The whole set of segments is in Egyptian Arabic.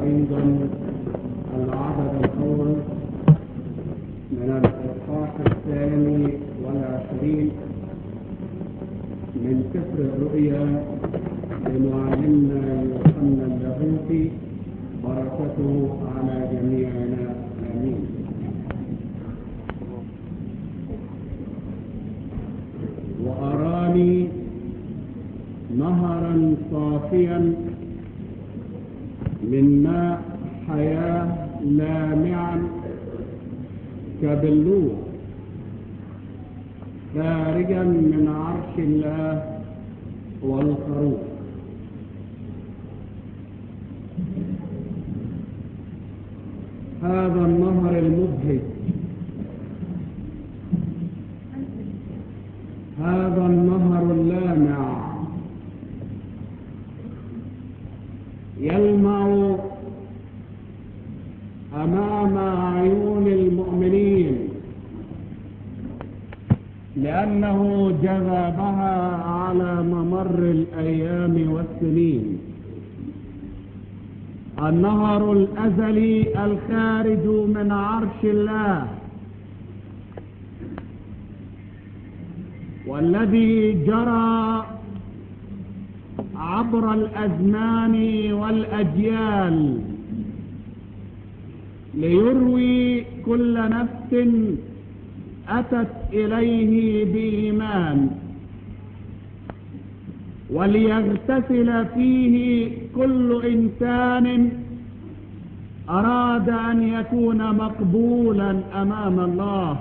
أيضا العدد الأول من الإصحاح الثاني والعشرين من سفر الرؤيا لمعلمنا يوحنا اللاهوتي بركته على جميعنا آمين وأراني نهرا صافيا من ماء حياة لامعا كبلوح خارجا من عرش الله والخروف هذا النهر المبهج هذا النهر اللامع يلمع أمام عيون المؤمنين لأنه جذبها على ممر الأيام والسنين النهر الأزلي الخارج من عرش الله والذي جرى عبر الأزمان والأجيال ليروي كل نفس أتت إليه بإيمان وليغتسل فيه كل إنسان أراد أن يكون مقبولا أمام الله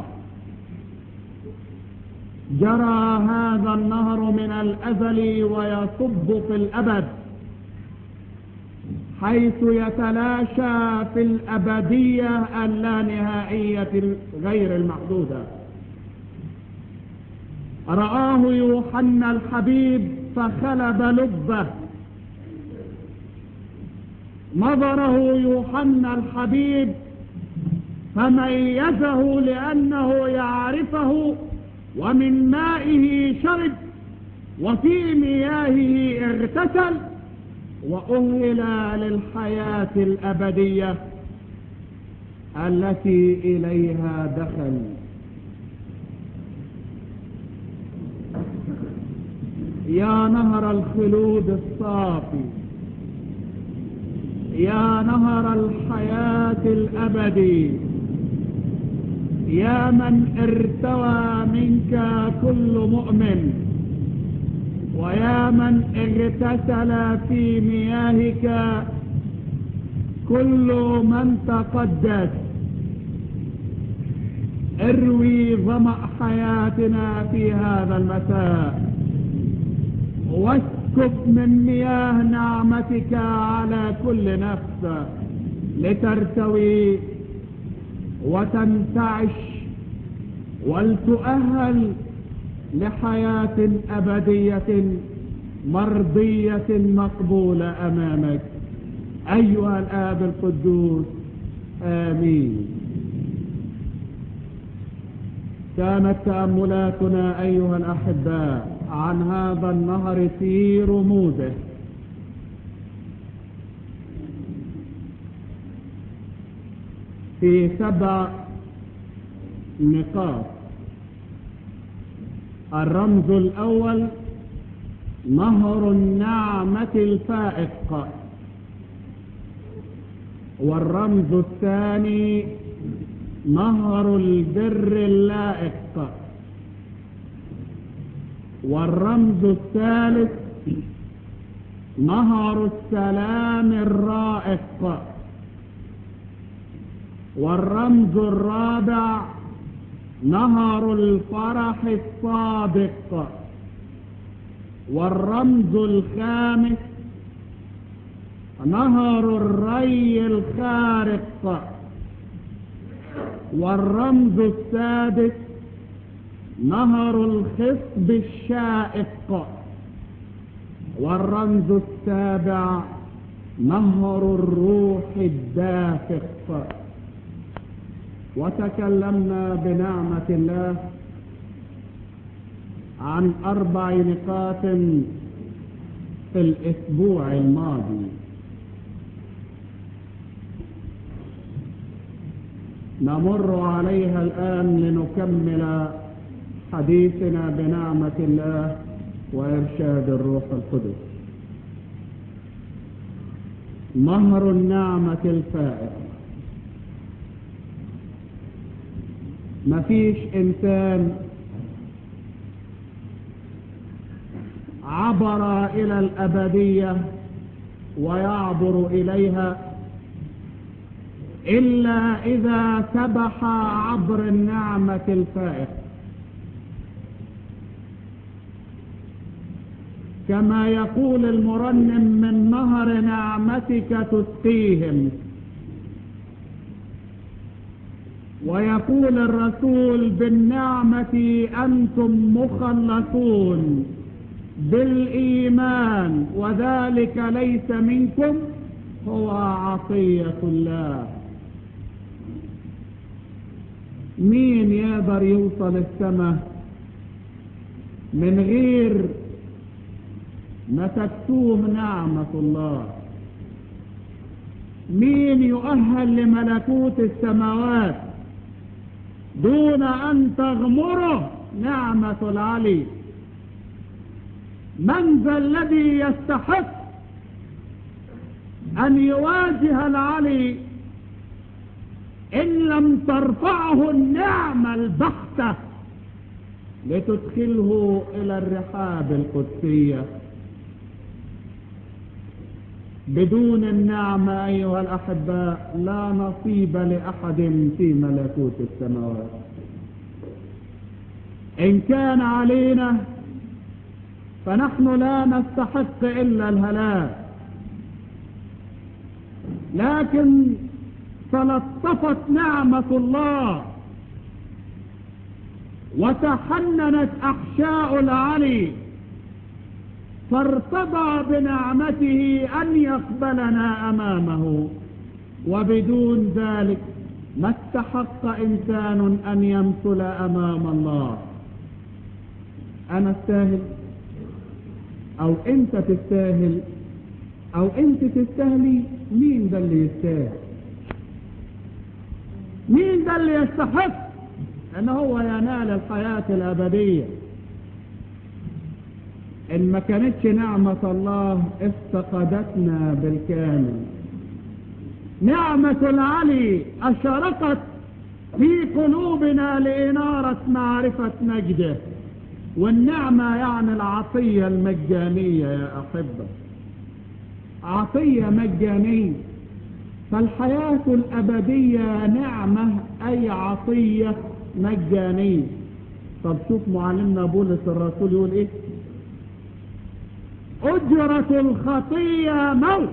جرى هذا النهر من الأزل ويصب في الأبد حيث يتلاشى في الأبدية اللانهائية غير المحدودة رآه يوحنا الحبيب فخلب لبه نظره يوحنا الحبيب فميزه لأنه يعرفه ومن مائه شرب وفي مياهه اغتسل وأهل للحياة الأبدية التي إليها دخل يا نهر الخلود الصافي يا نهر الحياة الأبدي يا من ارتوى منك كل مؤمن ويا من اغتسل في مياهك كل من تقدس اروي ظمأ حياتنا في هذا المساء واسكب من مياه نعمتك على كل نفس لترتوي وتنتعش ولتؤهل لحياة أبدية مرضية مقبولة أمامك أيها الآب القدوس آمين كانت تأملاتنا أيها الأحباء عن هذا النهر في رموزه في سبع نقاط الرمز الأول نهر النعمة الفائق والرمز الثاني نهر البر اللائق والرمز الثالث نهر السلام الرائق والرمز الرابع نهر الفرح الصادق والرمز الخامس نهر الري الخارق والرمز السادس نهر الخصب الشائق والرمز السابع نهر الروح الدافق وتكلمنا بنعمة الله عن أربع نقاط في الأسبوع الماضي نمر عليها الآن لنكمل حديثنا بنعمة الله وإرشاد الروح القدس مهر النعمة الفائق مفيش إنسان عبر إلى الأبدية ويعبر إليها إلا إذا سبح عبر النعمة الفائق كما يقول المرنم من نهر نعمتك تسقيهم ويقول الرسول بالنعمة أنتم مخلصون بالإيمان وذلك ليس منكم هو عطية الله مين يقدر يوصل السماء من غير ما تكتوه نعمة الله مين يؤهل لملكوت السماوات دون أن تغمره نعمة العلي من ذا الذي يستحق أن يواجه العلي إن لم ترفعه النعمة البحتة لتدخله إلى الرحاب القدسية بدون النعمة أيها الأحباء لا نصيب لأحد في ملكوت السماوات إن كان علينا فنحن لا نستحق إلا الهلاك لكن تلطفت نعمة الله وتحننت أحشاء العلي فارتضى بنعمته أن يقبلنا أمامه وبدون ذلك ما استحق إنسان أن يمثل أمام الله أنا استاهل أو أنت تستاهل أو أنت تستاهلي مين ده اللي يستاهل مين ده اللي يستحق أن هو ينال الحياة الأبدية إن ما كانتش نعمة الله افتقدتنا بالكامل نعمة العلي أشرقت في قلوبنا لإنارة معرفة مجده والنعمة يعني العطية المجانية يا أحبة عطية مجانية فالحياة الأبدية نعمة أي عطية مجانية طب شوف معلمنا بولس الرسول يقول إيه أجرة الخطية موت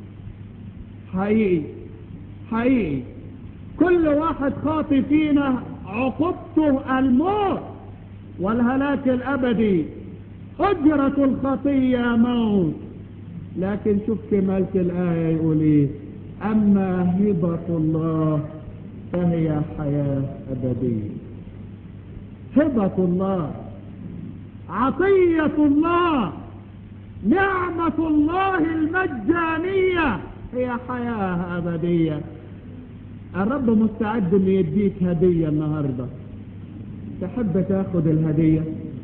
حقيقي حقيقي كل واحد خاطي فينا عقوبته الموت والهلاك الأبدي أجرة الخطية موت لكن شوف كمالة الآية يقول إيه أما هبة الله فهي حياة أبدية هبة الله عطية الله نعمة الله المجانية هي حياة أبدية الرب مستعد ان يديك هدية النهاردة تحب تاخد الهدية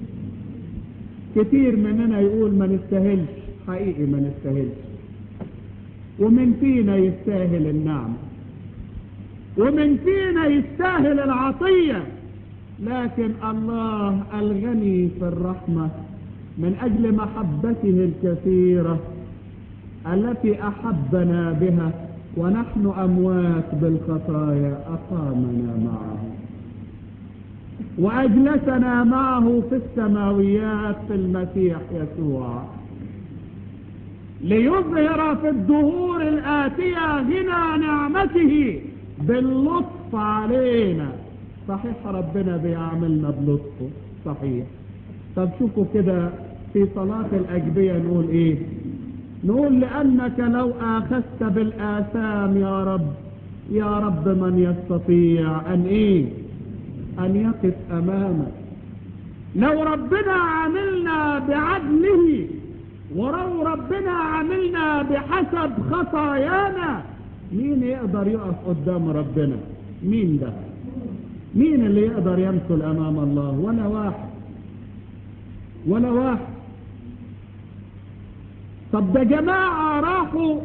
كتير مننا يقول ما نستاهلش حقيقي ما نستاهلش ومن فينا يستاهل النعمة ومن فينا يستاهل العطية لكن الله الغني في الرحمة من أجل محبته الكثيرة التي أحبنا بها ونحن أموات بالخطايا أقامنا معه وأجلسنا معه في السماويات في المسيح يسوع ليظهر في الدهور الآتية غنى نعمته باللطف علينا صحيح ربنا بيعملنا بلطفه صحيح طب شوفوا كده في صلاة الأجبية نقول إيه نقول لأنك لو آخذت بالآثام يا رب يا رب من يستطيع أن إيه أن يقف أمامك لو ربنا عملنا بعدله ولو ربنا عملنا بحسب خطايانا مين يقدر يقف قدام ربنا مين ده مين اللي يقدر يمثل امام الله ولا واحد ولا واحد طب ده جماعة راحوا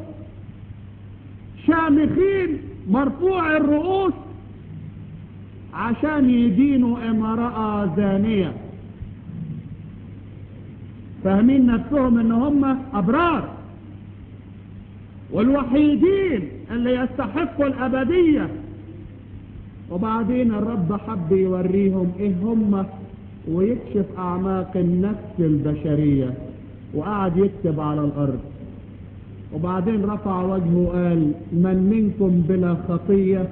شامخين مرفوع الرؤوس عشان يدينوا امرأة زانية فاهمين نفسهم ان هم ابرار والوحيدين اللي يستحقوا الابدية وبعدين الرب حب يوريهم ايه هم ويكشف اعماق النفس البشرية وقعد يكتب على الارض وبعدين رفع وجهه وقال من منكم بلا خطية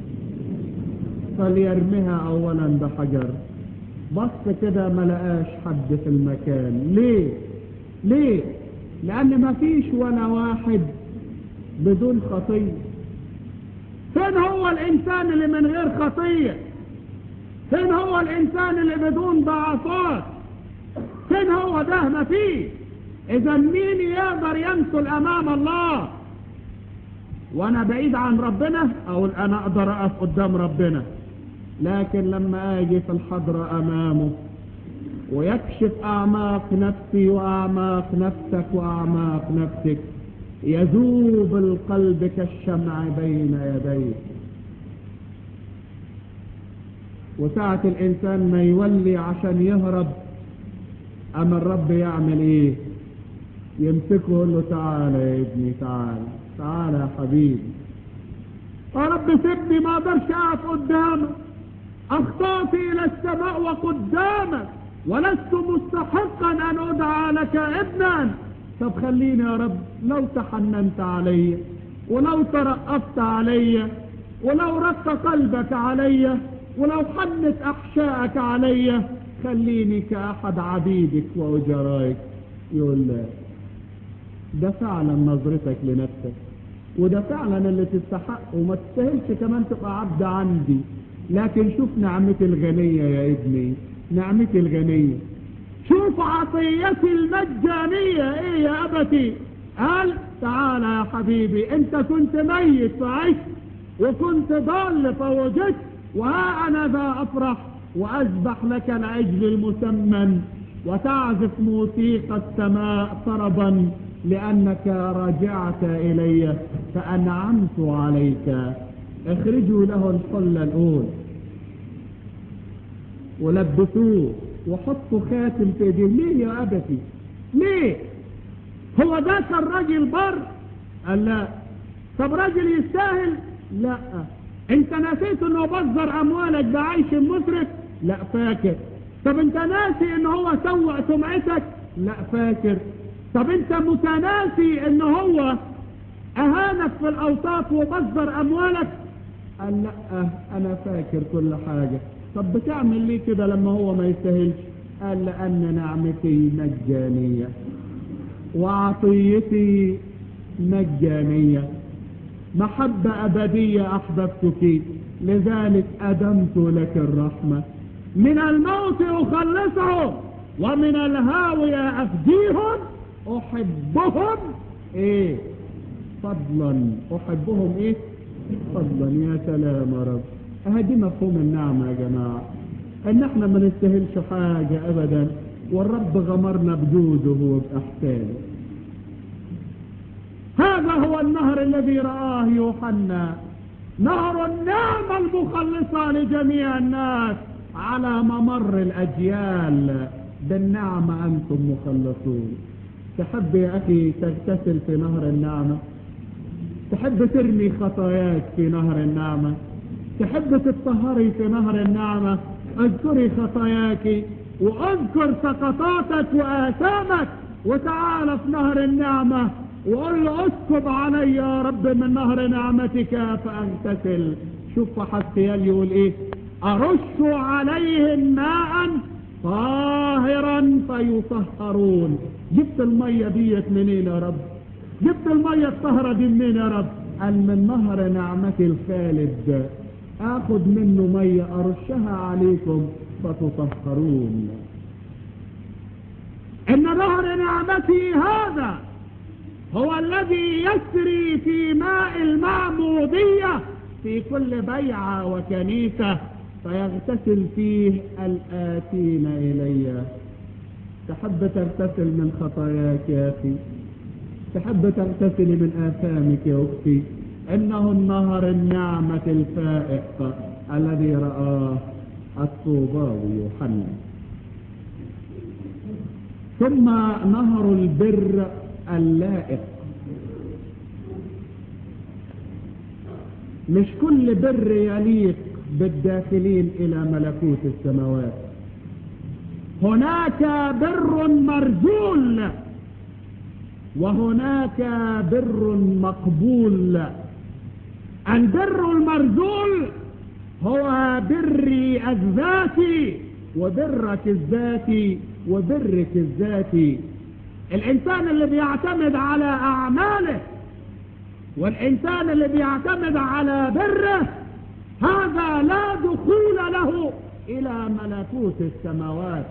فليرمها اولا بحجر بص كده ما لقاش حد في المكان ليه ليه لان ما فيش ولا واحد بدون خطية فين هو الانسان اللي من غير خطية فين هو الانسان اللي بدون ضعفات فين هو ده ما فيه اذا مين يقدر يمثل امام الله وانا بعيد عن ربنا اقول انا اقدر اقف قدام ربنا لكن لما اجي في الحضرة امامه ويكشف اعماق نفسي واعماق نفسك واعماق نفسك يذوب القلب كالشمع بين يديه وساعة الانسان ما يولي عشان يهرب اما الرب يعمل ايه يمسكه يقول له تعالى يا ابني تعالى تعالى يا حبيبي يا رب سيبني ما اقدرش اقف قدامك اخطأت الى السماء وقدامك ولست مستحقا ان ادعى لك ابنا طب خليني يا رب لو تحننت علي ولو ترأفت علي ولو رق قلبك علي ولو حنت احشاءك علي خليني كأحد عبيدك وأجرائك يقول لا ده فعلا نظرتك لنفسك وده فعلا اللي تستحق وما تستاهلش كمان تبقى عبد عندي لكن شوف نعمتي الغنية يا ابني نعمتي الغنية شوف عطيتي المجانية ايه يا ابتي قال تعالى يا حبيبي انت كنت ميت فعشت وكنت ضال فوجدت وها انا ذا افرح واذبح لك العجل المسمن وتعزف موسيقى السماء طربا لانك رجعت الي فانعمت عليك اخرجوا له الحلة الاول ولبسوه وحطوا خاتم في ايديه ليه يا ابتي ليه هو ده كان راجل بر قال لا طب راجل يستاهل لا انت نسيت انه بذر اموالك بعيش مسرف لا فاكر طب انت ناسي ان هو سوء سمعتك لا فاكر طب انت متناسي ان هو اهانك في الاوساط وبذر اموالك قال لا انا فاكر كل حاجة طب بتعمل ليه كده لما هو ما يستاهلش قال لان نعمتي مجانية وعطيتي مجانية محبة أبدية أحببتك لذلك أدمت لك الرحمة من الموت أخلصهم ومن الهاوية أفديهم أحبهم إيه فضلا أحبهم إيه فضلا يا سلام يا رب هدي مفهوم النعمة يا جماعة ان احنا ما نستاهلش حاجة ابدا والرب غمرنا بجوده وباحسانه هذا هو النهر الذي رآه يوحنا نهر النعمة المخلصة لجميع الناس على ممر الأجيال بالنعمة أنتم مخلصون تحب يا أخي تغتسل في نهر النعمة تحب ترمي خطاياك في نهر النعمة تحب تتطهري في نهر النعمة اذكري خطاياك واذكر سقطاتك وآثامك وتعال في نهر النعمة وقل له اسكب علي يا رب من نهر نعمتك فاغتسل شوف حسيال يقول ايه ارش عليهم ماء طاهرا فيطهرون جبت المية ديت منين يا رب جبت المية الطهرة دي منين يا رب قال من نهر نعمتي الخالد اخذ منه مية ارشها عليكم فتطهرون ان نهر نعمتي هذا هو الذي يسري في ماء المعمودية في كل بيعة وكنيسة فيغتسل فيه الآتين إلي تحب تغتسل من خطاياك يا أخي تحب تغتسل من آثامك يا أختي إنه النهر النعمة الفائق الذي رآه الطوباوي يوحنا ثم نهر البر اللائق مش كل بر يليق بالداخلين إلى ملكوت السماوات هناك بر مرجول وهناك بر مقبول البر المرجول هو بري الذاتي وبرك الذاتي وبرك الذاتي الإنسان اللي بيعتمد على أعماله والإنسان اللي بيعتمد على بره هذا لا دخول له إلى ملكوت السماوات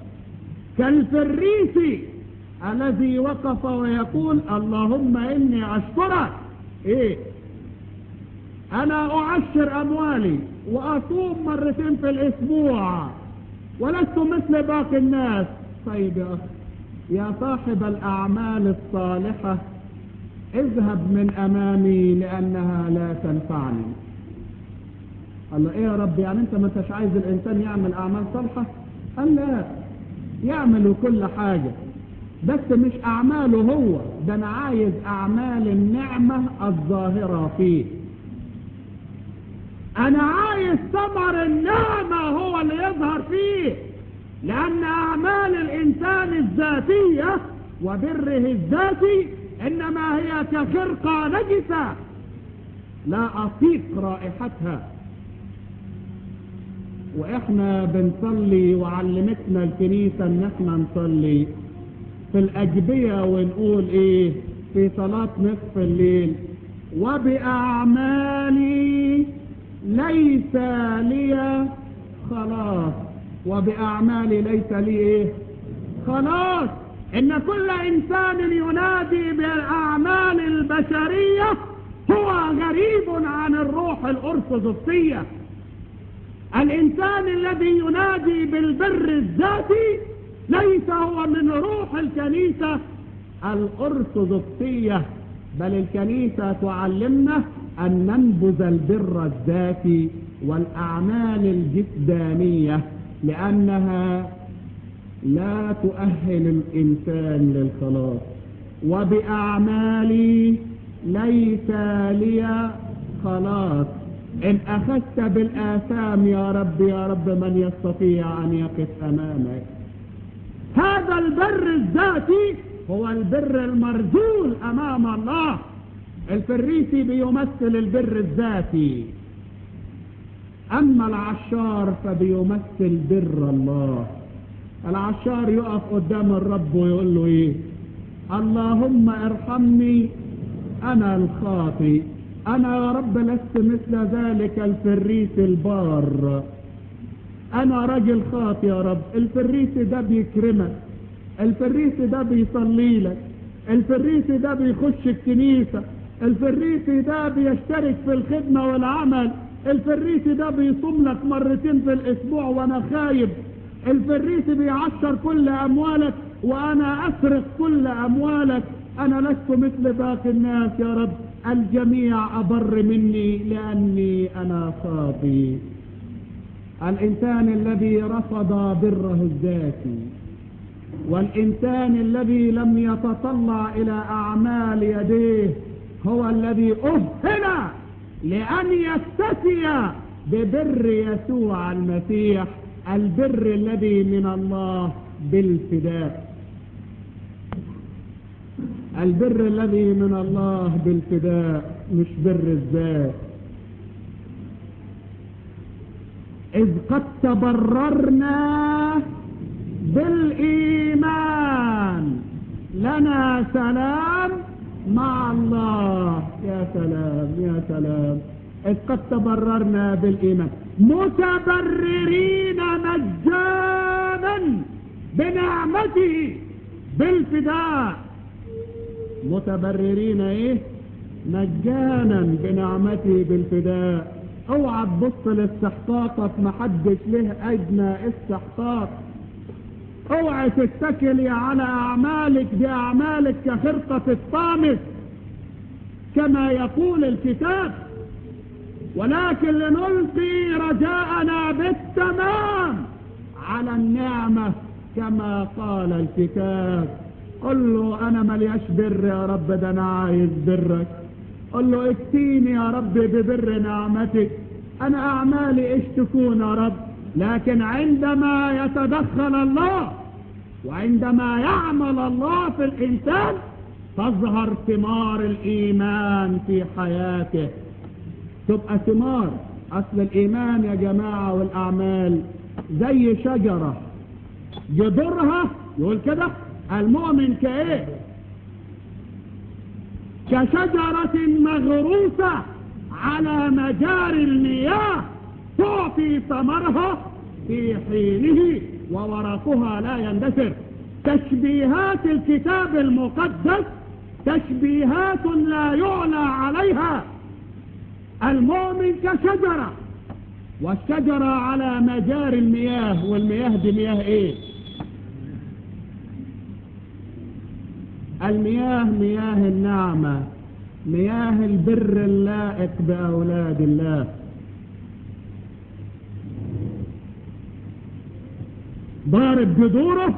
كالفريسي الذي وقف ويقول اللهم إني أشكرك إيه أنا أعشر أموالي وأصوم مرتين في الأسبوع ولست مثل باقي الناس طيب يا أخي يا صاحب الأعمال الصالحة اذهب من أمامي لأنها لا تنفعني قال له ايه يا رب يعني انت ما انتش عايز الانسان يعمل اعمال صالحة قال لا يعمل كل حاجة بس مش اعماله هو ده انا عايز اعمال النعمة الظاهرة فيه انا عايز ثمر النعمة هو اللي يظهر فيه لان اعمال الانسان الذاتية وبره الذاتي انما هي كخرقة نجسة لا اطيق رائحتها واحنا بنصلي وعلمتنا الكنيسة ان احنا نصلي في الاجبية ونقول ايه في صلاة نصف الليل وبأعمالي ليس لي خلاص وبأعمالي ليس لي ايه خلاص ان كل انسان ينادي بالاعمال البشرية هو غريب عن الروح الارثوذكسية الانسان الذي ينادي بالبر الذاتي ليس هو من روح الكنيسة الارثوذكسية بل الكنيسة تعلمنا ان ننبذ البر الذاتي والاعمال الجسدانية لانها لا تؤهل الإنسان للخلاص وبأعمالي ليس لي خلاص إن أخذت بالآثام يا رب يا رب من يستطيع أن يقف أمامك هذا البر الذاتي هو البر المرجول أمام الله الفريسي بيمثل البر الذاتي أما العشار فبيمثل بر الله العشار يقف قدام الرب ويقول له ايه اللهم ارحمني انا الخاطي انا يا رب لست مثل ذلك الفريس البار انا راجل خاطي يا رب الفريس ده بيكرمك الفريس ده بيصلي لك الفريس ده بيخش الكنيسة الفريس ده بيشترك في الخدمة والعمل الفريس ده بيصوم لك مرتين في الاسبوع وانا خايب الفريس بيعشر كل اموالك وانا اسرق كل اموالك انا لست مثل باقي الناس يا رب الجميع ابر مني لاني انا خاطي الانسان الذي رفض بره الذاتي والانسان الذي لم يتطلع الى اعمال يديه هو الذي اهل لان يستسي ببر يسوع المسيح البر الذي من الله بالفداء البر الذي من الله بالفداء مش بر الذات إذ قد تبررنا بالإيمان لنا سلام مع الله يا سلام يا سلام إذ قد تبررنا بالإيمان متبررين مجانا بنعمته بالفداء متبررين ايه مجانا بنعمتي بالفداء اوعى تبص لاستحقاقك محدش له ادنى استحقاق اوعى تتكلي على اعمالك باعمالك كخرقة الطامس كما يقول الكتاب ولكن لنلقي رجاءنا بالتمام على النعمة كما قال الكتاب قل له انا ملياش بر يا رب ده انا عايز برك قل له اكفيني يا رب ببر نعمتك انا اعمالي ايش تكون يا رب لكن عندما يتدخل الله وعندما يعمل الله في الانسان تظهر ثمار الايمان في حياته تبقى ثمار اصل الايمان يا جماعة والاعمال زي شجرة جذورها يقول كده المؤمن كايه كشجرة مغروسة على مجاري المياه تعطي ثمرها في حينه وورقها لا يندثر تشبيهات الكتاب المقدس تشبيهات لا يعلى عليها المؤمن كشجرة والشجرة على مجاري المياه والمياه دي مياه ايه المياه مياه النعمة مياه البر اللائق بأولاد الله ضارب جذوره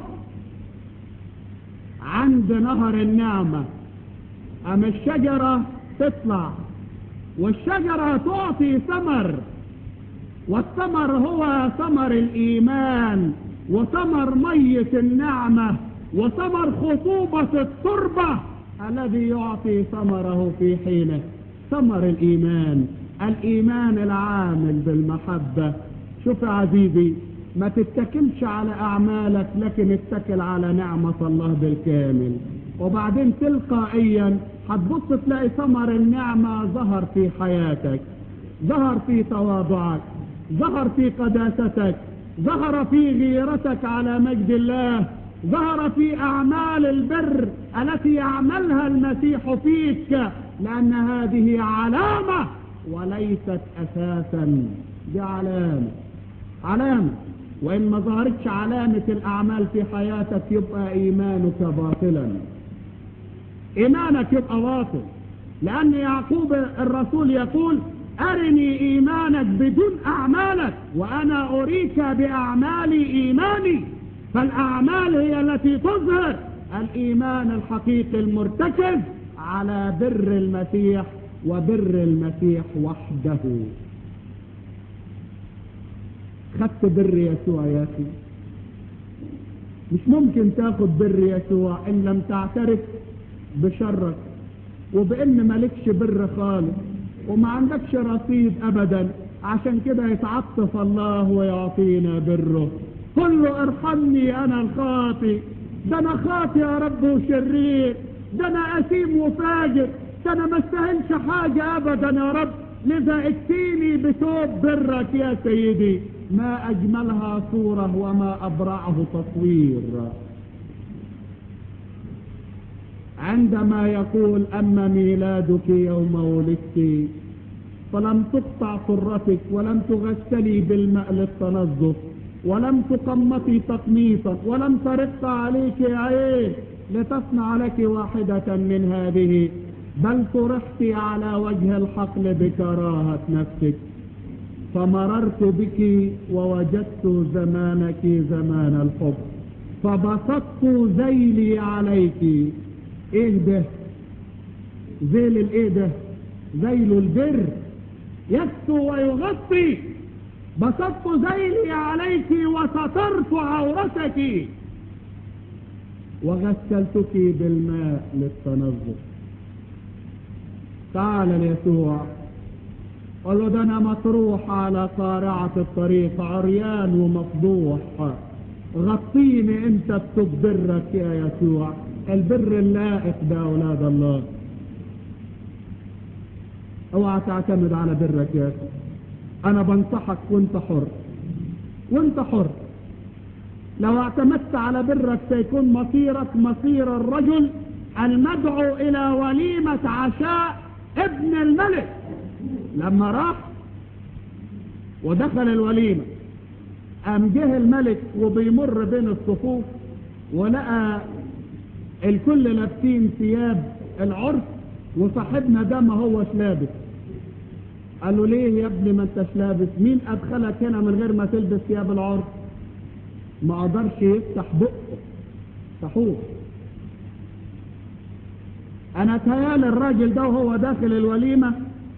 عند نهر النعمة أما الشجرة تطلع والشجرة تعطي ثمر والثمر هو ثمر الإيمان وثمر مية النعمة وثمر خطوبة التربة الذي يعطي ثمره في حينه ثمر الإيمان الإيمان العامل بالمحبة شوف يا عزيزي ما تتكلش على أعمالك لكن اتكل على نعمة الله بالكامل وبعدين تلقائيا هتبص تلاقي ثمر النعمة ظهر في حياتك ظهر في تواضعك ظهر في قداستك ظهر في غيرتك على مجد الله ظهر في أعمال البر التي يعملها المسيح فيك لأن هذه علامة وليست أساسا دي علامة علامة وإن ما ظهرتش علامة الأعمال في حياتك يبقى إيمانك باطلا إيمانك يبقى باطل لأن يعقوب الرسول يقول أرني إيمانك بدون أعمالك وأنا أريك بأعمالي إيماني فالأعمال هي التي تظهر الإيمان الحقيقي المرتكز على بر المسيح وبر المسيح وحده خدت بر يسوع يا أخي مش ممكن تاخد بر يسوع إن لم تعترف بشرك وبإن مالكش بر خالص وما عندكش رصيد أبدا عشان كده يتعطف الله ويعطينا بره قل له ارحمني أنا الخاطي ده أنا خاطي يا رب وشرير ده أنا أثيم وفاجر ده أنا ما استاهلش حاجة أبدا يا رب لذا اكفيني بثوب برك يا سيدي ما أجملها صورة وما أبرعه تصوير عندما يقول أما ميلادك يوم ولدت فلم تقطع قرتك ولم تغسلي بالماء للتنظف ولم تقمطي تقميطا ولم ترق عليك عين لتصنع لك واحدة من هذه بل طرحت على وجه الحقل بكراهة نفسك فمررت بك ووجدت زمانك زمان الحب فبسطت ذيلي عليك ايه ده ذيل الايه ده ذيل البر يكسو ويغطي بسطت ذيلي عليك وسترت عورتك وغسلتك بالماء للتنظف تعال ليسوع قال له ده انا مطروح على قارعة الطريق عريان ومفضوح غطيني انت بتب برك يا يسوع البر اللائق بأولاد الله اوعى تعتمد على برك يا اخي انا بنصحك وانت حر وانت حر لو اعتمدت على برك سيكون مصيرك مصير الرجل المدعو الى وليمة عشاء ابن الملك لما راح ودخل الوليمة قام جه الملك وبيمر بين الصفوف ولقى الكل لابسين ثياب العرس وصاحبنا ده ما هوش لابس قال له ليه يا ابني ما انتش لابس مين ادخلك هنا من غير ما تلبس ثياب العرس ما قدرش يفتح بقه صحوح انا تهيال الراجل ده وهو داخل الوليمة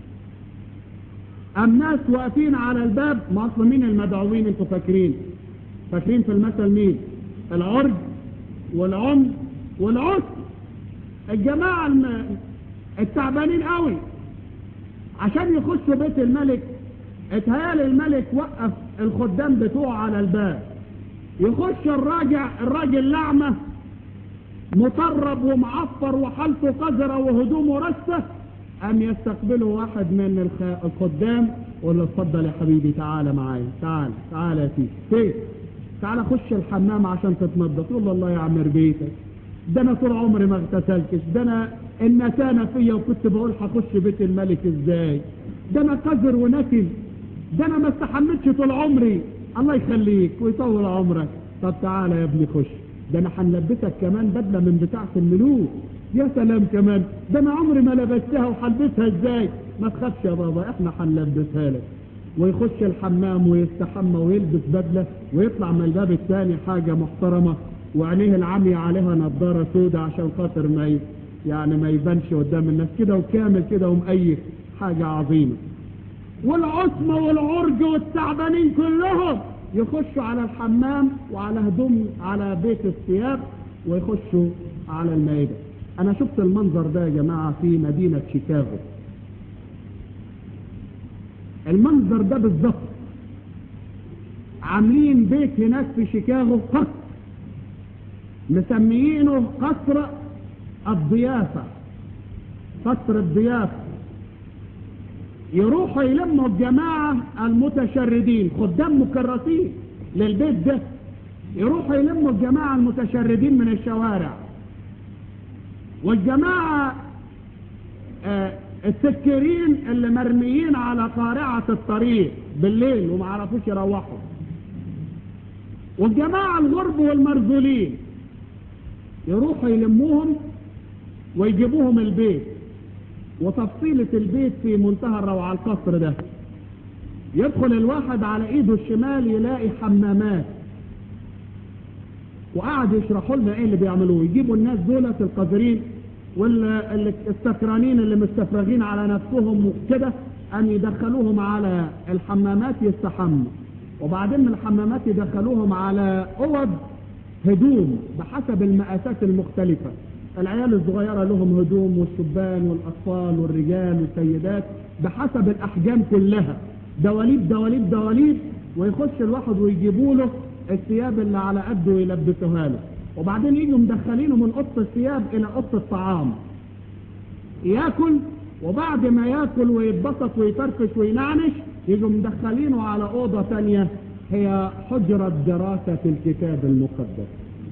ام ناس واقفين على الباب ما اصل مين المدعوين انتوا فاكرين فاكرين في المثل مين العرج والعم والعسر الجماعة الم- التعبانين قوي عشان يخشوا بيت الملك اتهيال الملك وقف الخدام بتوعه على الباب يخش الراجع الراجل لعمة مطرب ومعفر وحالته قذرة وهدومه رسة أم يستقبله واحد من الخ- الخدام ولا اتفضل يا حبيبي تعالى معايا تعال تعال يا سيدي فين تعال خش الحمام عشان تتنضف يقول له الله يعمر بيتك ده انا طول عمري ما اغتسلتش ده انا النتانة فيا وكنت بقول هخش بيت الملك ازاي ده انا قذر ونتن ده انا ما استحملتش طول عمري الله يخليك ويطول عمرك طب تعالى يا ابني خش ده انا هنلبسك كمان بدله من بتاعه الملوك يا سلام كمان ده انا عمري ما لبستها وهلبسها ازاي ما تخافش يا بابا احنا هنلبسها لك ويخش الحمام ويستحمى ويلبس بدله ويطلع من الباب الثاني حاجه محترمه وعينيه العمية عليها نظاره سودة عشان خاطر ما ي- يعني ما يبانش قدام الناس كده وكامل كده ومقيف حاجه عظيمه والعصمة والعرج والتعبانين كلهم يخشوا على الحمام وعلى هدوم على بيت الثياب ويخشوا على المائدة انا شفت المنظر ده يا جماعة في مدينة شيكاغو المنظر ده بالظبط عاملين بيت هناك في شيكاغو قصر مسميينه قصر الضيافة قصر الضيافة يروحوا يلموا الجماعة المتشردين خدام مكرسين للبيت ده يروحوا يلموا الجماعة المتشردين من الشوارع والجماعة آه، السكرين اللي مرميين على قارعة الطريق بالليل وما عرفوش يروحوا والجماعة الغرب والمرذولين يروحوا يلموهم ويجيبوهم البيت وتفصيلة البيت في منتهى الروعة القصر ده يدخل الواحد على ايده الشمال يلاقي حمامات وقعد يشرحوا لنا ايه اللي بيعملوه يجيبوا الناس دولت القذرين والسكرانين اللي مستفرغين على نفسهم وكده ان يدخلوهم على الحمامات يستحموا وبعدين من الحمامات يدخلوهم على اوض هدوم بحسب المقاسات المختلفة العيال الصغيرة لهم هدوم والشبان والأطفال والرجال والسيدات بحسب الأحجام كلها دواليب دواليب دواليب ويخش الواحد ويجيبوا له الثياب اللي على قده ويلبسوها له وبعدين يجوا مدخلينه من اوضه الثياب الى اوضه الطعام ياكل وبعد ما ياكل ويتبسط ويفرفش وينعنش يجوا مدخلينه على اوضه ثانيه هي حجره دراسه الكتاب المقدس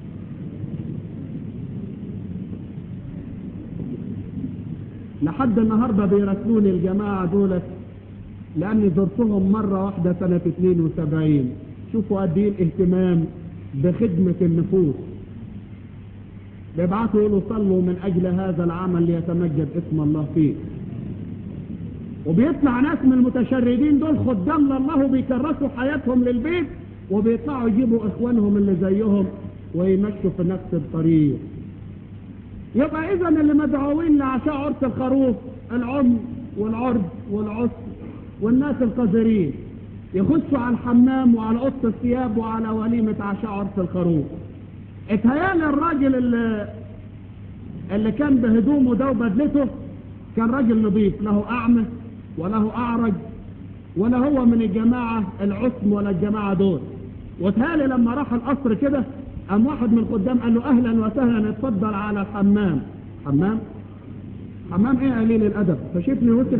لحد النهارده بيراسلوني الجماعه دولت لاني زرتهم مره واحده سنه 72 شوفوا قد ايه الاهتمام بخدمه النفوس بيبعتوا يقولوا صلوا من اجل هذا العمل ليتمجد اسم الله فيه وبيطلع ناس من المتشردين دول خدام لله وبيكرسوا حياتهم للبيت وبيطلعوا يجيبوا اخوانهم اللي زيهم ويمشوا في نفس الطريق يبقى اذا اللي مدعوين لعشاء عرس الخروف العم والعرض والعسر والناس القذرين يخشوا على الحمام وعلى اوضه الثياب وعلى وليمه عشاء عرس الخروف اتهيالي الراجل اللي, اللي كان بهدومه ده وبدلته كان راجل نظيف له اعمى وله اعرج ولا هو من الجماعة العثم ولا الجماعة دول وتهالي لما راح القصر كده قام واحد من القدام قال له اهلا وسهلا اتفضل على الحمام حمام حمام ايه قليل الادب فشفني وسخ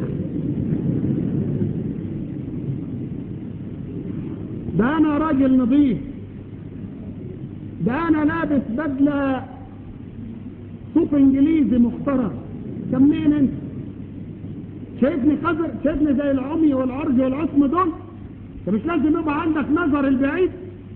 ده انا راجل نظيف ده انا لابس بدلة صوف انجليزي محترم كم منين انت شايفني قذر شايفني زي العمي والعرج والعصم دول انت مش لازم يبقى عندك نظر البعيد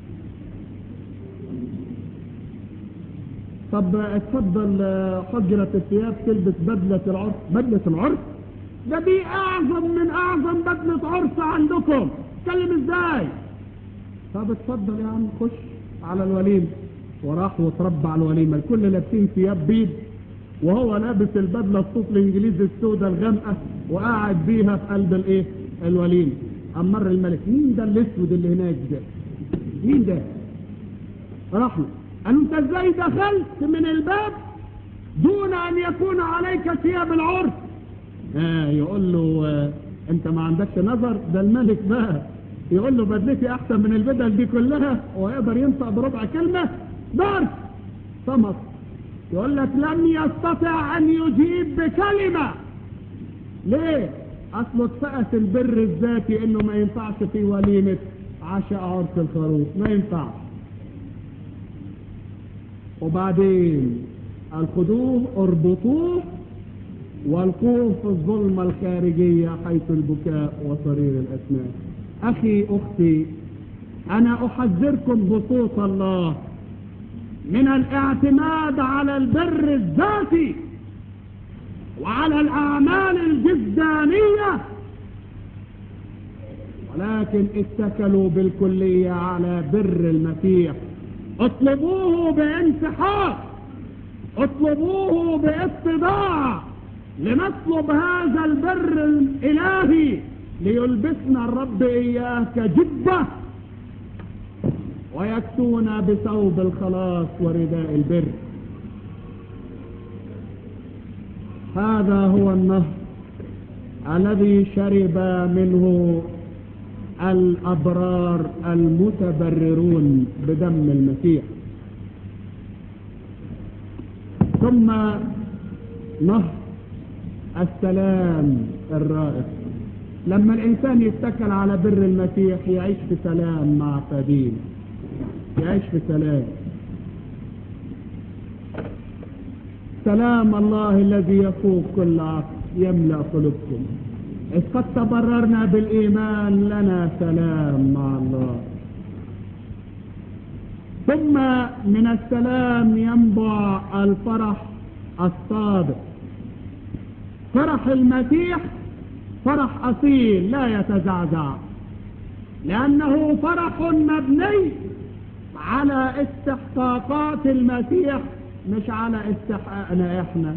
طب اتفضل آه، حجرة الثياب تلبس بدلة العرس بدلة العرس ده دي اعظم من اعظم بدلة عرس عندكم تكلم ازاي طب اتفضل يا عم خش على الوليمة وراح وتربى على الوليمة الكل لابسين ثياب بيض وهو لابس البدلة الصوف الانجليزي السوداء الغامقة وقاعد بيها في قلب الايه الوليمة امر الملك مين ده الاسود اللي هناك ده مين ده راح له قالوا انت ازاي دخلت من الباب دون ان يكون عليك ثياب العرس آه يقول له آه انت ما عندكش نظر ده الملك بقى يقول له بدلتي احسن من البدل دي كلها ويقدر ينطق بربع كلمة ضرب صمت يقول لك لم يستطع ان يجيب بكلمة ليه اصله اتفقس البر الذاتي انه ما ينفعش في وليمة عشاء عرس الخروف ما ينفعش وبعدين الخدوه اربطوه والقوه في الظلمة الخارجية حيث البكاء وصرير الأسنان أخي أختي أنا أحذركم بصوت الله من الاعتماد على البر الذاتي وعلى الأعمال الجسدانية ولكن اتكلوا بالكلية على بر المسيح اطلبوه بانسحاق اطلبوه باتضاع لنطلب هذا البر الالهي ليلبسنا الرب اياه كجبة ويكسونا بثوب الخلاص ورداء البر هذا هو النهر الذي شرب منه الأبرار المتبررون بدم المسيح ثم نهر السلام الرائع لما الإنسان يتكل على بر المسيح يعيش في سلام مع فدين يعيش في سلام سلام الله الذي يفوق كل عقل يملأ قلوبكم إذ قد تبررنا بالإيمان لنا سلام مع الله ثم من السلام ينبع الفرح الصادق فرح المسيح فرح أصيل لا يتزعزع لأنه فرح مبني على استحقاقات المسيح مش على استحقاقنا احنا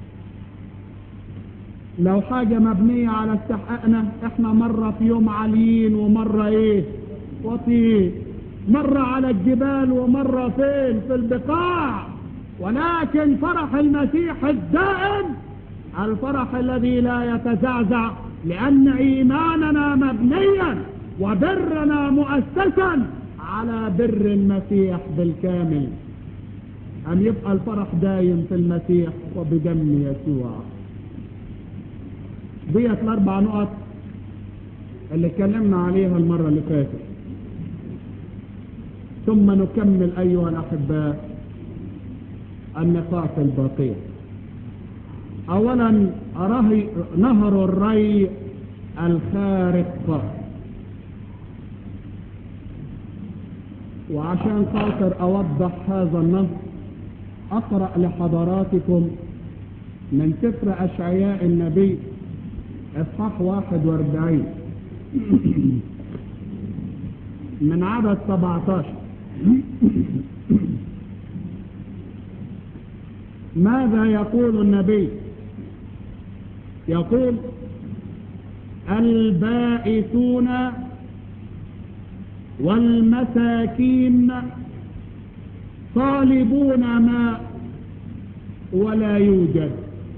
لو حاجة مبنية على استحقاقنا احنا مرة في يوم عاليين ومرة ايه وطيين مرة على الجبال ومرة فين في البقاع ولكن فرح المسيح الدائم الفرح الذي لا يتزعزع لأن إيماننا مبنيا وبرنا مؤسسا على بر المسيح بالكامل أن يبقى الفرح دايم في المسيح وبدم يسوع ديت الأربع نقط اللي اتكلمنا عليها المرة اللي فاتت ثم نكمل أيها الأحباء النقاط الباقية أولا رهي نهر الري الخارق وعشان خاطر أوضح هذا النهر أقرأ لحضراتكم من سفر أشعياء النبي إصحاح 41 من عدد 17 ماذا يقول النبي يقول البائسون والمساكين طالبون ماء ولا يوجد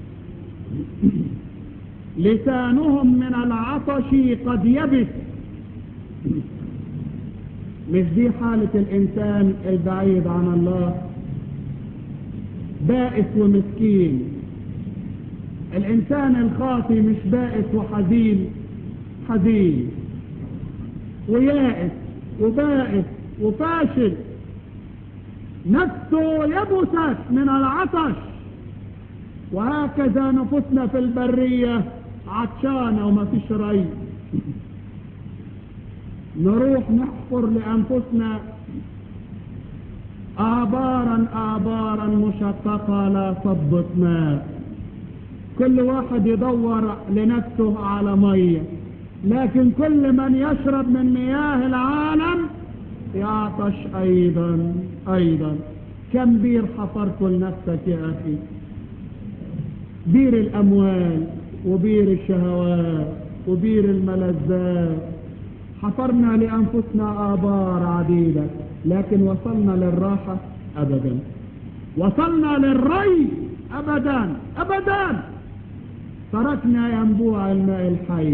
لسانهم من العطش قد يبس مش دي حالة الإنسان البعيد عن الله بائس ومسكين الإنسان الخاطي مش بائس وحزين حزين ويائس وبائس وفاشل نفسه يبست من العطش وهكذا نفسنا في البرية عطشانة وما فيش ري نروح نحفر لأنفسنا آبارا آبارا مشققة لا صبت ماء كل واحد يدور لنفسه على مية لكن كل من يشرب من مياه العالم يعطش أيضا أيضا كم بير حفرت لنفسك يا أخي بير الأموال وبير الشهوات وبير الملذات حفرنا لأنفسنا آبار عديدة لكن وصلنا للراحة أبدا وصلنا للري أبدا أبدا تركنا ينبوع الماء الحي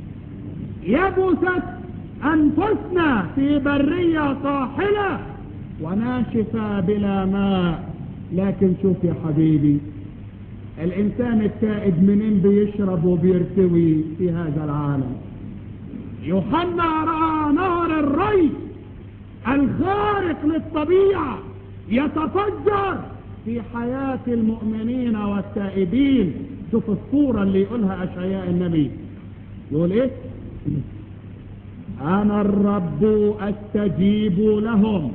يبست أنفسنا في برية طاحلة وناشفة بلا ماء لكن شوف يا حبيبي الإنسان التائب منين بيشرب وبيرتوي في هذا العالم يوحنا رأى نهر الري الخارق للطبيعة يتفجر في حياة المؤمنين والتائبين شوف الصورة اللي يقولها أشعياء النبي يقول إيه أنا الرب أستجيب لهم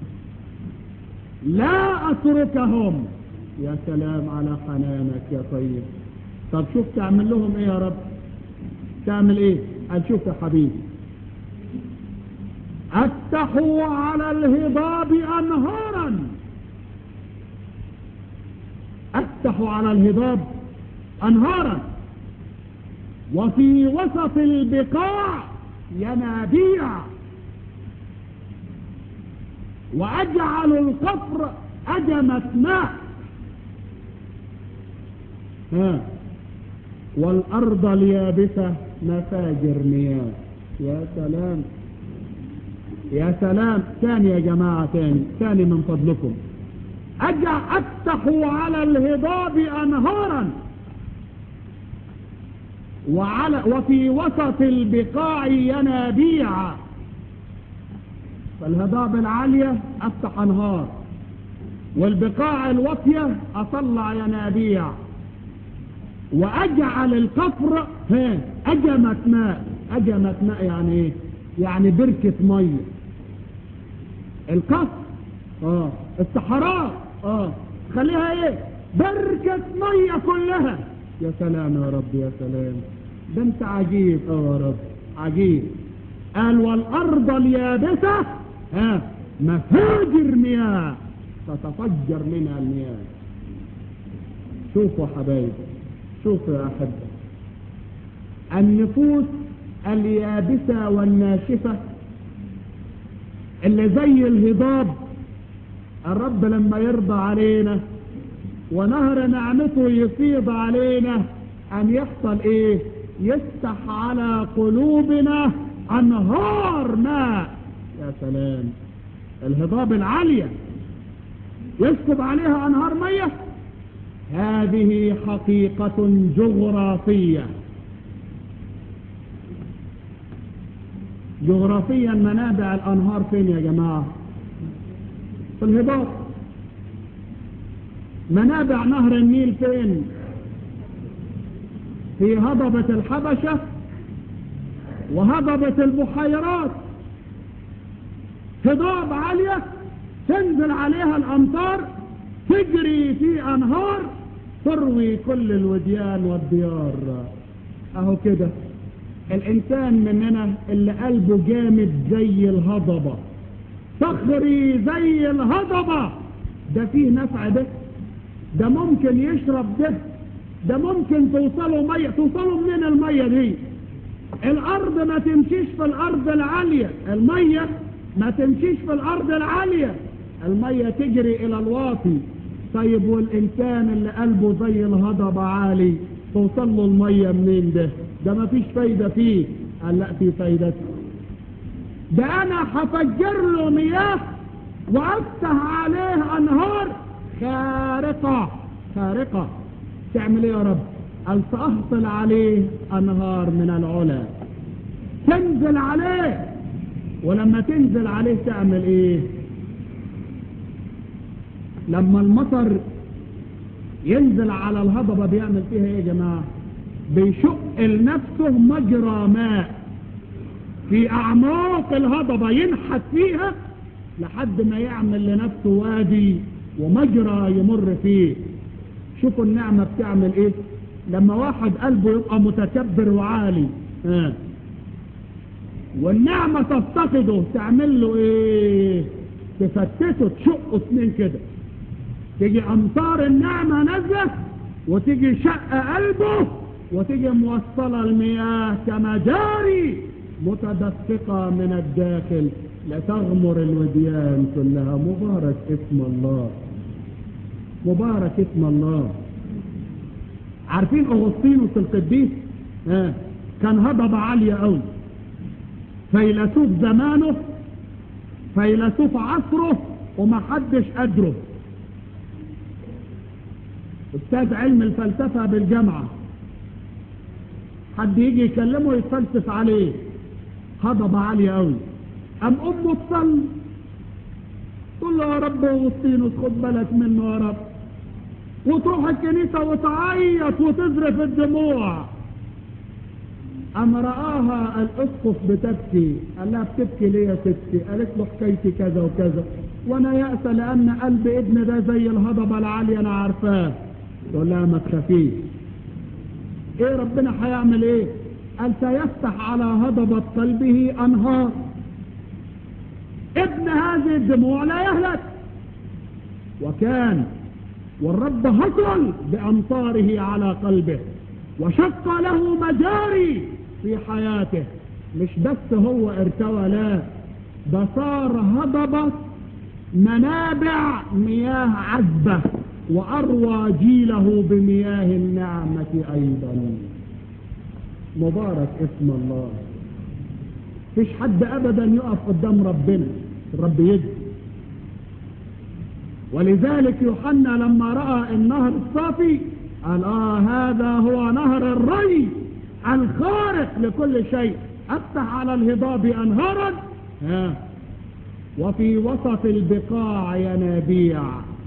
لا أتركهم يا سلام على حنانك يا طيب طب شوف تعمل لهم ايه يا رب تعمل ايه هنشوف يا حبيبي افتحوا على الهضاب انهارا افتحوا على الهضاب انهارا وفي وسط البقاع ينابيع واجعل القفر اجمة ماء ها والارض اليابسة مفاجر مياه يا سلام يا سلام ثاني يا جماعة ثاني ثاني من فضلكم أجع أفتح على الهضاب أنهارا وعلى وفي وسط البقاع ينابيع فالهضاب العالية أفتح أنهار والبقاع الوطية أطلع ينابيع وأجعل القفر ها أجمة ماء أجمة ماء يعني إيه يعني بركة مية القفر اه الصحراء اه خليها ايه بركة مية كلها يا سلام يا رب يا سلام ده انت عجيب اه يا رب عجيب قال والارض اليابسة ها مفاجر مياه تتفجر منها المياه شوفوا حبايبي شوفوا يا أحبة النفوس اليابسة والناشفة اللي زي الهضاب الرب لما يرضى علينا ونهر نعمته يفيض علينا أن يحصل إيه يفتح على قلوبنا أنهار ماء يا سلام الهضاب العالية يسكب عليها أنهار مية هذه حقيقة جغرافية جغرافيا منابع الأنهار فين يا جماعة في الهضاب منابع نهر النيل فين في هضبة الحبشة وهضبة البحيرات هضاب عالية تنزل عليها الأمطار تجري في أنهار تروي كل الوديان والديار اهو كده الانسان مننا اللي قلبه جامد زي الهضبة صخري زي الهضبة ده فيه نفع ده ده ممكن يشرب ده ده ممكن توصله مية توصله منين المية دي الارض ما تمشيش في الارض العالية المية ما تمشيش في الارض العالية المية تجري الى الواطي طيب والإنسان اللي قلبه زي الهضبة عالي توصل له المية منين ده ده ما فيش فايدة فيه قال لا في فايدة ده أنا هفجر له مياه وأفتح عليه أنهار خارقة خارقة تعمل ايه يا رب قال سأهطل عليه أنهار من العلا تنزل عليه ولما تنزل عليه تعمل ايه لما المطر ينزل على الهضبة بيعمل فيها ايه يا جماعة بيشق لنفسه مجرى ماء في اعماق الهضبة ينحت فيها لحد ما يعمل لنفسه وادي ومجرى يمر فيه شوفوا النعمة بتعمل ايه لما واحد قلبه يبقى متكبر وعالي ها والنعمة تفتقده تعمل له ايه تفتته تشقه اتنين كده تيجي امطار النعمة نزلت وتيجي شق قلبه وتيجي موصلة المياه كمجاري متدفقة من الداخل لتغمر الوديان كلها مبارك اسم الله مبارك اسم الله عارفين اغسطينوس القديس آه. كان هضبة عالية قوي فيلسوف زمانه فيلسوف عصره ومحدش قدره استاذ علم الفلسفة بالجامعة حد يجي يكلمه يتفلسف عليه هضبة عالية قوي ام امه تصلي تقول له يا رب اغسطينوس خد بالك منه يا رب وتروح الكنيسة وتعيط وتزرف الدموع أم رآها الأسقف بتبكي قال لها بتبكي ليه يا ستي قالت له حكايتي كذا وكذا وانا يأسى لأن قلب ابن ده زي الهضبة العالية أنا عارفاه تقول لها ما تخافيش ايه ربنا هيعمل ايه قال سيفتح على هضبة قلبه أنهار ابن هذه الدموع لا يهلك وكان والرب هطل بأمطاره على قلبه وشق له مجاري في حياته مش بس هو ارتوى لا ده صار هضبة منابع مياه عذبة وأروى جيله بمياه النعمة أيضا مبارك اسم الله فيش حد أبدا يقف قدام ربنا الرب يجزي ولذلك يوحنا لما رأى النهر الصافي قال آه هذا هو نهر الري الخارق لكل شيء أفتح على الهضاب أنهارا ها وفي وسط البقاع ينابيع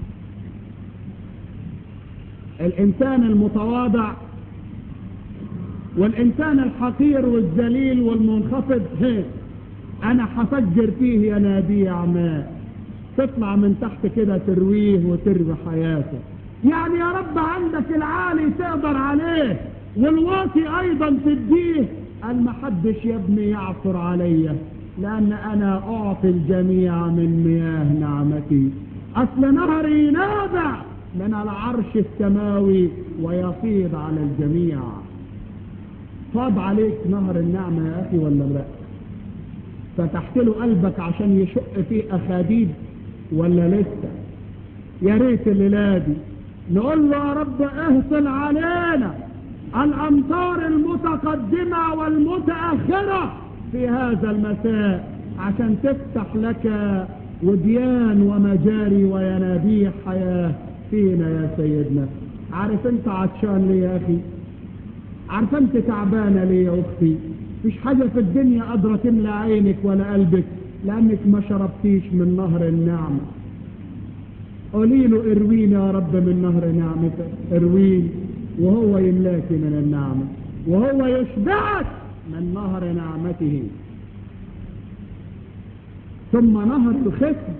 الإنسان المتواضع والإنسان الحقير والذليل والمنخفض هي أنا حفجر فيه ينابيع ماء تطلع من تحت كده ترويه وتروي حياته يعني يا رب عندك العالي تقدر عليه والواطي ايضا تديه قال ما حدش يا ابني يعثر عليا لان انا اعطي الجميع من مياه نعمتي اصل نهري نابع من العرش السماوي ويفيض على الجميع فاض عليك نهر النعمة يا اخي ولا لا فتحت له قلبك عشان يشق فيه اخاديد ولا لسه يا ريت الليله دي نقول له يا رب اهطل علينا الامطار المتقدمة والمتأخرة في هذا المساء عشان تفتح لك وديان ومجاري وينابيع حياة فينا يا سيدنا عارف انت عطشان ليه يا اخي عارف انت تعبانة ليه يا اختي مش حاجة في الدنيا قادرة تملى عينك ولا قلبك لانك ما شربتيش من نهر النعمة قولي له ارويني يا رب من نهر نعمتك ارويني وهو يملاك من النعمة وهو يشبعك من نهر نعمته ثم نهر الخصم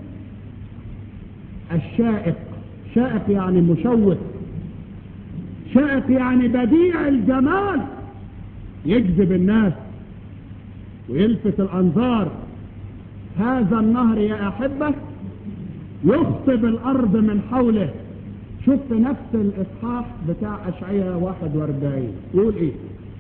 الشائق شائق يعني مشوق شائق يعني بديع الجمال يجذب الناس ويلفت الأنظار هذا النهر يا أحبة يخطب الأرض من حوله شوف في نفس الإصحاح بتاع أشعية 41 يقول إيه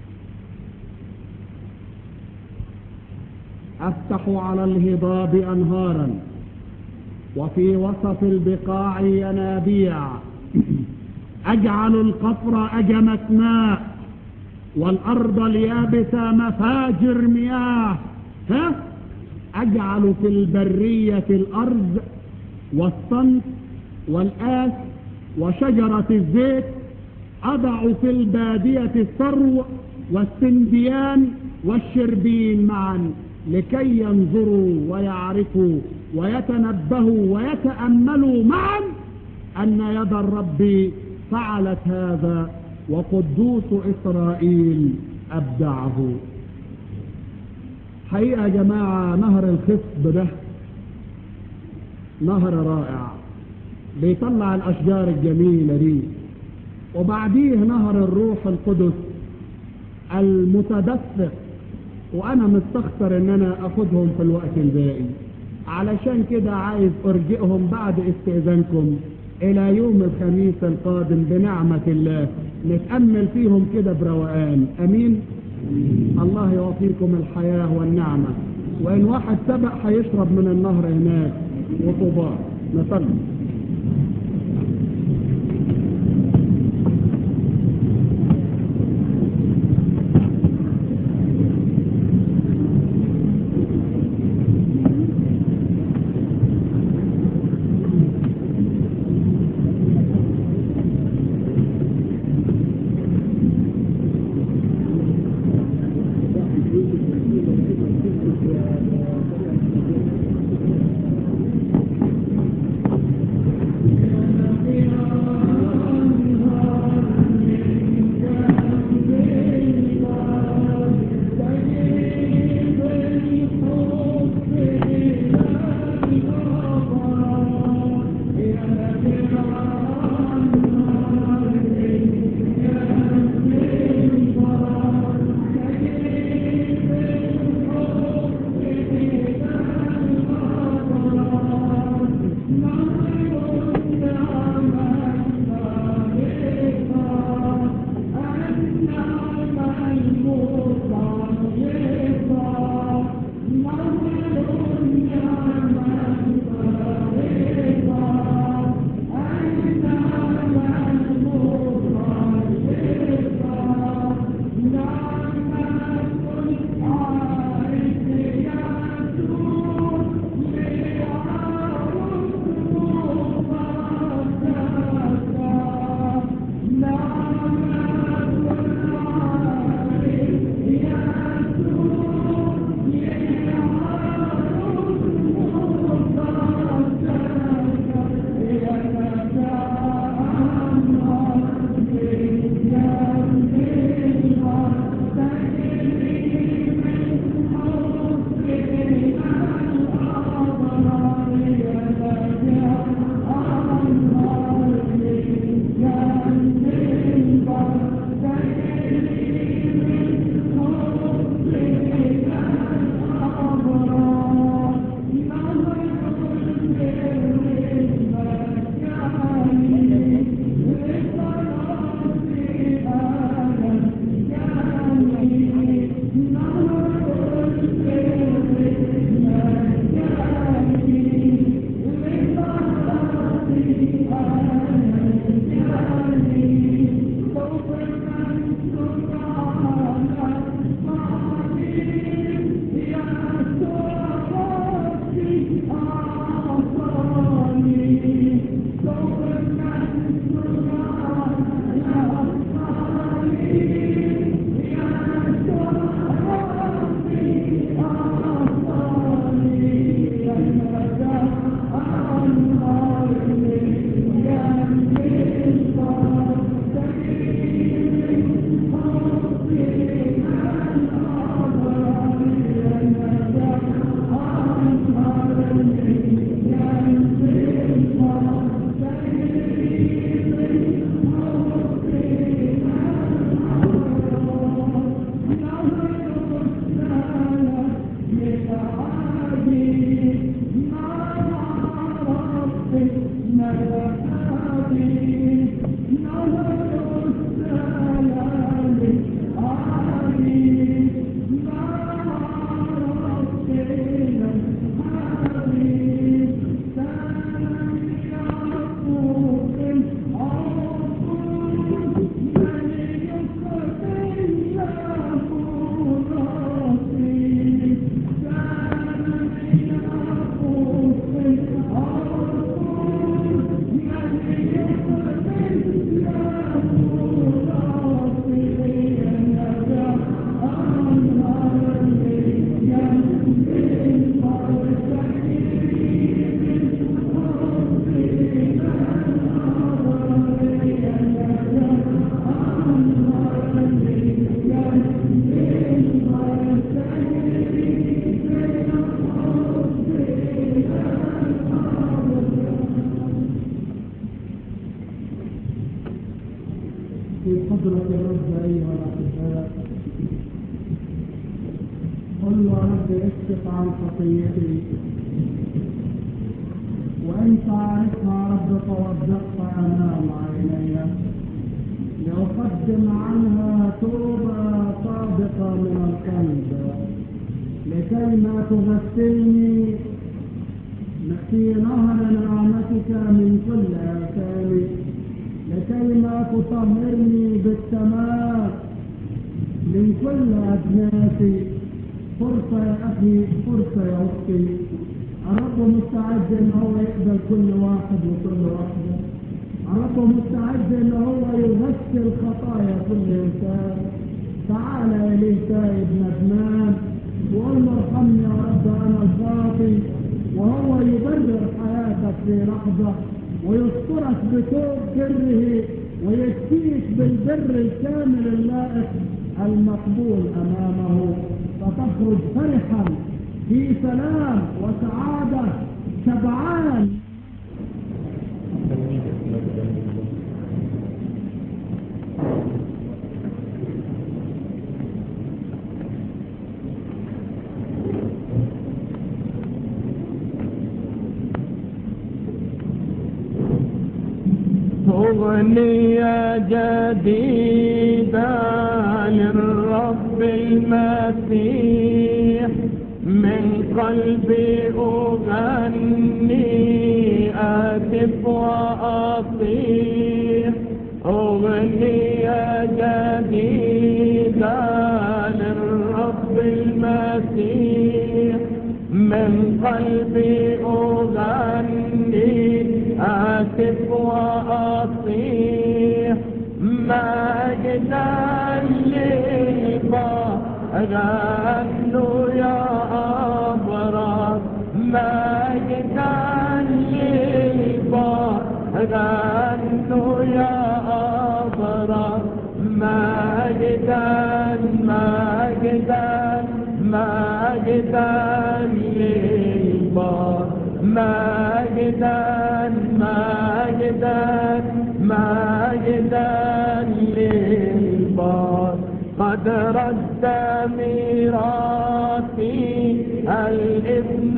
أفتح على الهضاب أنهارا وفي وسط البقاع ينابيع أجعل القفر أجمة ماء والأرض اليابسة مفاجر مياه ها أجعل في البرية الأرض والصنف والآس وشجرة الزيت أضع في البادية الثرو والسنديان والشربين معا لكي ينظروا ويعرفوا ويتنبهوا ويتأملوا معا أن يد الرب فعلت هذا وقدوس إسرائيل أبدعه حقيقة يا جماعة نهر الخصب ده نهر رائع بيطلع الأشجار الجميلة دي وبعديه نهر الروح القدس المتدفق وأنا مستخسر إن أنا أخدهم في الوقت الباقي علشان كده عايز أرجئهم بعد استئذانكم إلى يوم الخميس القادم بنعمة الله نتأمل فيهم كده بروقان أمين الله يعطيكم الحياة والنعمة وإن واحد سبق هيشرب من النهر هناك وطوباه نصلي في قدرة الرب أيها الأحباء قل له يا رب اسكت عن خطيتي وانت عارفها يا رب فوضحها امام عيني لأقدم عنها توبة صادقة من القلب لكي ما تغسلني في نهر نعمتك من كل آثامي لكي ما تطهرني بالتمام من كل أجناسي فرصة يا أخي فرصة يا أختي الرب مستعد إن هو يقبل كل واحد وكل واحدة الرب مستعد إن هو يغسل خطايا كل إنسان تعال إليه تائب ندمان وقول له ارحمني يا رب أنا الخاطي وهو يبرر حياتك في لحظة ويسترك بثوب بره ويكفيك بالبر الكامل اللائق المقبول أمامه فتخرج فرحا في سلام وسعادة شبعان أغنية جديدة للرب المسيح من قلبي أغني أتف وأطيح أغنية جديدة للرب المسيح من قلبي أغني أتف وأطيح مجدا للبحر غنوا يا أبرار مجدا للبحر غنوا يا أبرار مجدا مجدا مجدا للبحر مجدا مجدا مجدا للبار قد رد ميراثي الابن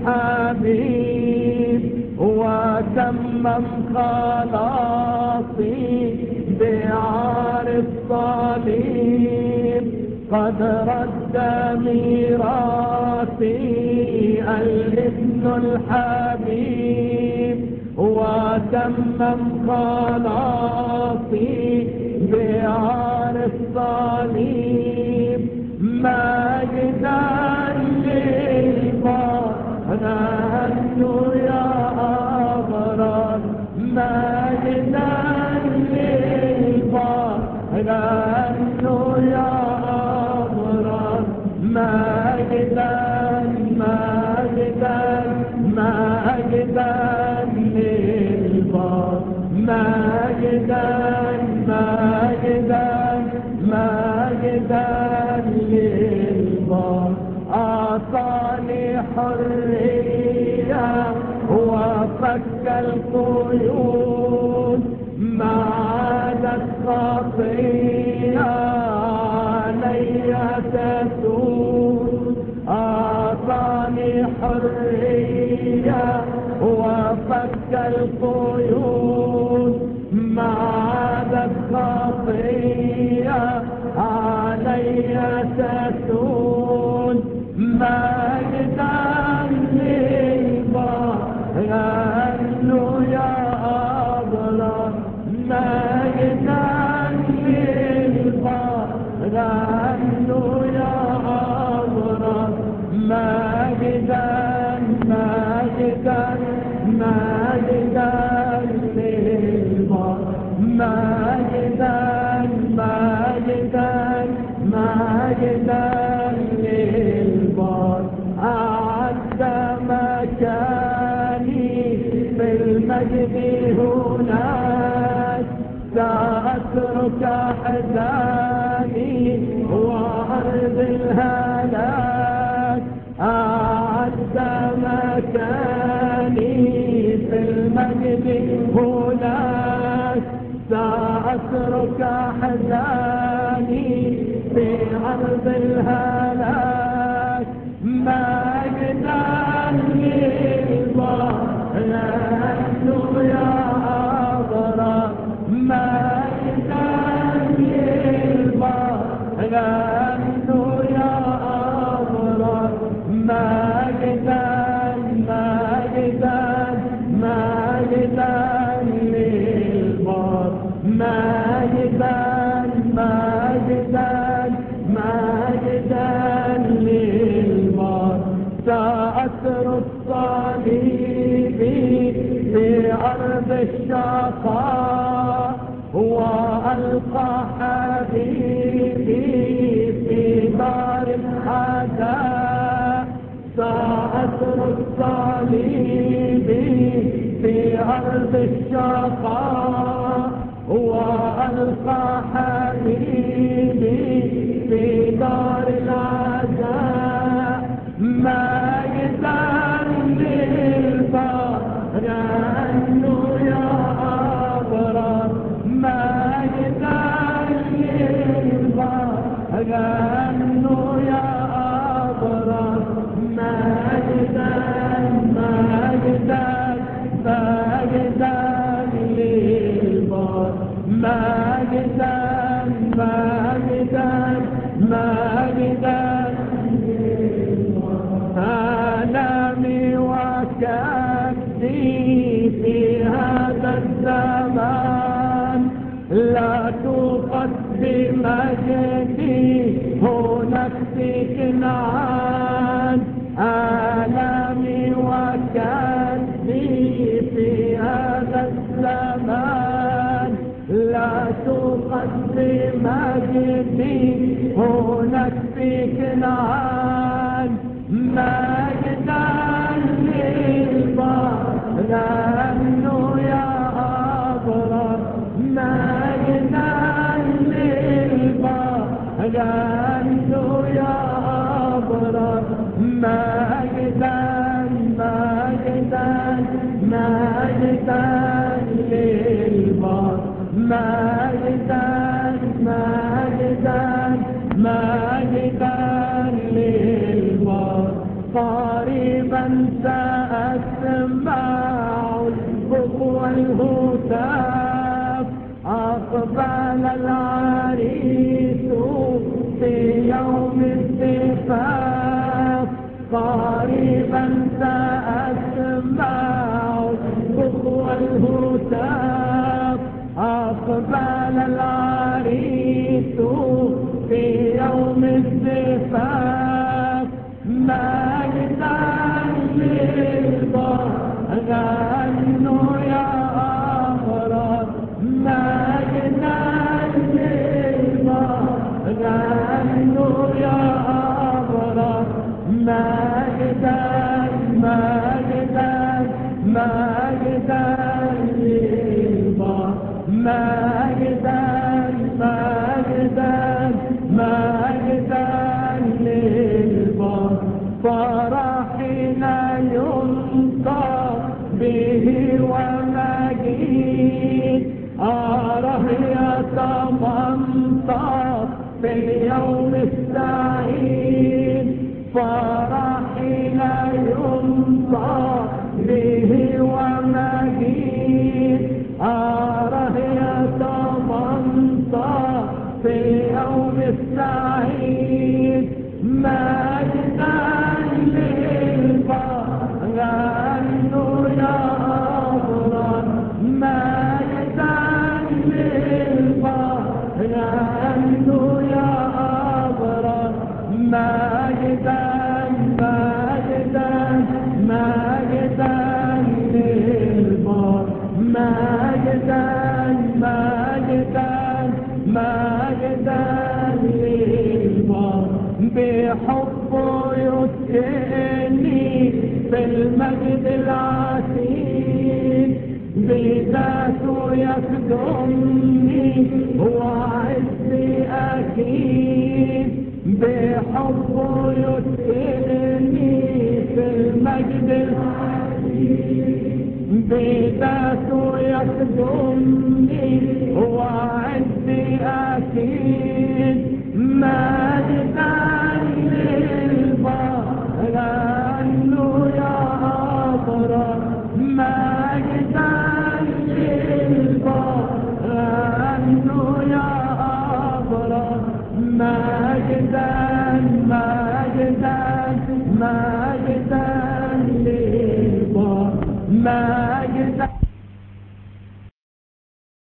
الحبيب وتمم خلاصي بعار الصليب قد رد ميراثي الابن الحبيب وتمم خلاصي بعار الصليب مجدا للبحر يا أبرار مجدا للبحر يا أبرار مجدا مجدا مجدا للبار مجدا مجدا مجدا للبار أعطاني حرية وفك القيود ما عادت خطية علي تسود أعطاني حرية وفك القيود ما عادت خطية علي تسود مجدا للبحر يا أبرار مجدا للبحر يا أبرار مجدا مجدا مجدا للبحر مجدا مجدا مجدا للبحر أعد مكاني في المجد هناك سأترك أحزاني وأرض الهلاك أعد مكاني في المجد هناك سأترك سأترك أحزاني في أرض الهلاك مجدا لله لأنه يا أبرار مجدا لله لأنه يا أبرار مجدا مجدا مجدا للبار مجدا مجدا مجدا للبار سأترك صليبي في أرض الشقاء وألقى حبيبي في دار الحداء سأترك صليبي في أرض الشقاء وألقى حبيبي في دار العزاء ما يزال للبار لأنه يا أبرار ما يزال للبار لأنه يا أبرار ما يزال ما يزال ما يزال للبار ما يزال ما يزال ما يزال آلامي وكبدي في هذا الزمان لا توقف بمجدي هناك في كنعان آلامي وكبدي في هذا الزمان لا توقف بمجدي هناك في كنعان مجدا للبار لأنه يا أبرار مجدا للبار لأنه يا أبرار مجدا مجدا مجدا للبار مجدا مجدا مجدا للبار قريبا سأسمع البكر والهتاف أقبل العريس في يوم الزفاف قريبا سأسمع البكر والهتاف أقبل العريس في يوم الزفاف ما يزال للبار لأنه يا أبرار ما يزال للبار لأنه يا أبرار ما يزال ما يزال ما يزال للبار ما يزال ما يزال ما يزال للبار فرحنا ينطى به ومجيد أره يتمنطى في اليوم السعيد فرحنا ينطى به ومجيد أره يتمنطى في اليوم السعيد مجدا للبار لأنه يا أبرار مجدا للبار لأنه يا أبرار مجدا مجدا مجدا للبار مجدا مجدا مجدا للبار بحبه يسكنني في المجد العتيد بذاته يخدمني وعزي أكيد بحبه يسكنني في المجد العتيد بذاته يخدمني وعزي مجدا مجدا مجدا للبر مجدا